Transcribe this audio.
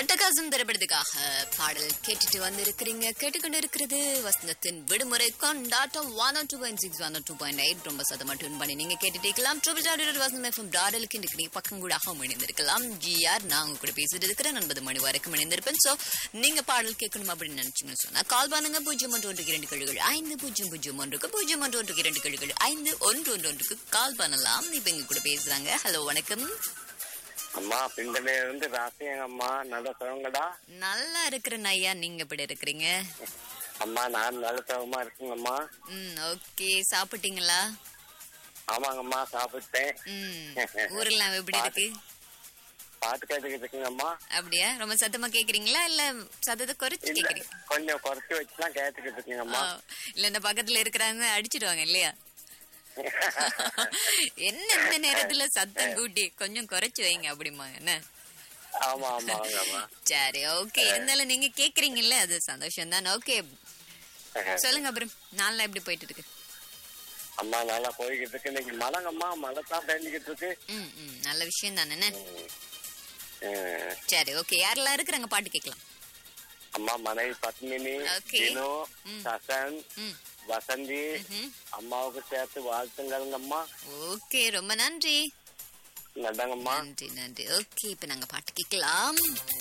அட்டகாசம் திரைப்படத்துக்காக பாடல் கேட்டுட்டு வந்திருக்கிறீங்க கேட்டுக்கொண்டு இருக்கிறது வசந்தத்தின் விடுமுறை கொண்டாட்டம் one two point six one two point eight ரொம்ப சதமா டியூன் பண்ணி நீங்க கேட்டுட்டு இருக்கலாம் ட்ரிபிள் டாடர் வசந்தம் எஃப்எம் டாடலுக்கு இன்றைக்கு நீங்க பக்கம் கூட இணைந்திருக்கலாம் ஜிஆர் நான் உங்க கூட பேசிட்டு இருக்கிறேன் ஒன்பது மணி வரைக்கும் இணைந்திருப்பேன் சோ நீங்க பாடல் கேட்கணும் அப்படின்னு நினைச்சீங்கன்னு சொன்னா கால் பண்ணுங்க பூஜ்ஜியம் ஒன்று ஒன்றுக்கு இரண்டு கழுகள் ஐந்து பூஜ்ஜியம் பூஜ்ஜியம் ஒன்றுக்கு பூஜ்ஜியம் ஒன்று ஒன்றுக்கு இரண்டு கழுகள் ஐந்து ஒன்று ஒன்று ஒன்றுக்கு கால் பண்ணலாம் இப்ப எங்க கூட பேசுறாங்க ஹலோ வணக்கம் அம்மா பிண்டல இருந்து ராசியங்க அம்மா நல்ல சுகங்கடா நல்லா இருக்கிறேன் ஐயா நீங்க எப்படி இருக்கிறீங்க அம்மா நான் நல்ல சுகமா இருக்குங்கம்மா ம் ஓகே சாப்பிட்டீங்களா ஆமாங்கம்மா சாப்பிட்டேன் ம் ஊரெல்லாம் எப்படி இருக்கு பாட்டு கேட்டுக்கிட்டு இருக்குங்கம்மா அப்படியா ரொம்ப சத்தமா கேக்குறீங்களா இல்ல சத்தத்தை குறைச்சு இல்ல கேக்குறீங்க கொஞ்சம் குறைச்சு வச்சுதான் கேட்டுக்கிட்டு இருக்குங்கம்மா ஆ, இல்ல இந்த பக்கத்துல இருக்கிறாங்க அடிச்சிடுவாங்க இல்லையா என்ன இந்த நேரத்துல சத்தம் கூட்டி கொஞ்சம் குறைச்சு வைங்க அப்படிமா என்ன ஆமா ஆமா ஆமாங்கம்மா சரி ஓகே இருந்தாலும் நீங்க கேக்குறீங்கல்ல அது சந்தோஷம் தான் ஓகே சொல்லுங்க அப்புறம் நாளெல்லாம் எப்படி போயிட்டு இருக்கு அம்மா நல்லா போய்கிட்டு இருக்கு இன்னைக்கு மழைங்கம்மா மழை தான் பேஞ்சுக்கிட்டு இருக்கு ம் ம் நல்ல விஷயம் தானே என்ன? ம். சரி ஓகே யாரெல்லாம் இருக்கிறாங்க பாட்டு கேட்கலாம் அம்மா மனைவி பத்மினி Okay. தினு ம். சசன் ம் வசந்தி ம்ஹும். அம்மாவுக்கு சேர்த்து வாழ்த்துங்கள்ங்கம்மா ஓகே ரொம்ப நன்றி நன்றிங்கம்மா நன்றி நன்றி ஓகே இப்ப நாங்க பாட்டு கேட்கலாம்